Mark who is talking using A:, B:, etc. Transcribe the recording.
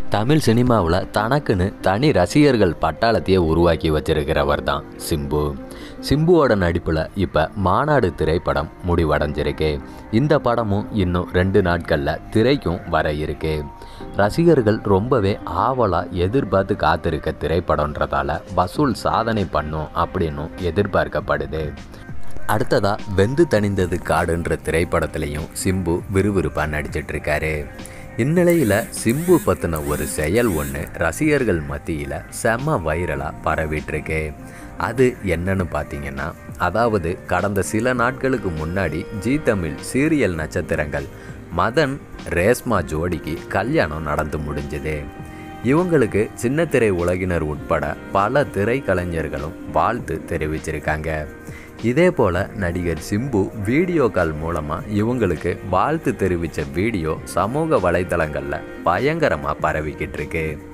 A: தமிழ் சினிமாவில் தனக்குன்னு தனி ரசிகர்கள் பட்டாளத்தையே உருவாக்கி வச்சிருக்கிறவர் தான் சிம்பு சிம்புவோட நடிப்பில் இப்போ மாநாடு திரைப்படம் முடிவடைஞ்சிருக்கு இந்த படமும் இன்னும் ரெண்டு நாட்களில் திரைக்கும் வர இருக்கு ரசிகர்கள் ரொம்பவே ஆவலாக எதிர்பார்த்து காத்திருக்க திரைப்படன்றதால வசூல் சாதனை பண்ணும் அப்படின்னும் எதிர்பார்க்கப்படுது அடுத்ததா வெந்து தணிந்தது காடுன்ற திரைப்படத்திலையும் சிம்பு விறுவிறுப்பாக நடிச்சிட்டு இருக்காரு இந்நிலையில் சிம்பு பற்றின ஒரு செயல் ஒன்று ரசிகர்கள் மத்தியில் செம வைரலாக பரவிட்டுருக்கு அது என்னன்னு பார்த்தீங்கன்னா அதாவது கடந்த சில நாட்களுக்கு முன்னாடி ஜீ தமிழ் சீரியல் நட்சத்திரங்கள் மதன் ரேஸ்மா ஜோடிக்கு கல்யாணம் நடந்து முடிஞ்சது இவங்களுக்கு சின்னத்திரை உலகினர் உட்பட பல திரைக்கலைஞர்களும் வாழ்த்து தெரிவிச்சிருக்காங்க இதே போல் நடிகர் சிம்பு வீடியோ கால் மூலமாக இவங்களுக்கு வாழ்த்து தெரிவித்த வீடியோ சமூக வலைத்தளங்களில் பயங்கரமாக பரவிக்கிட்டு இருக்கு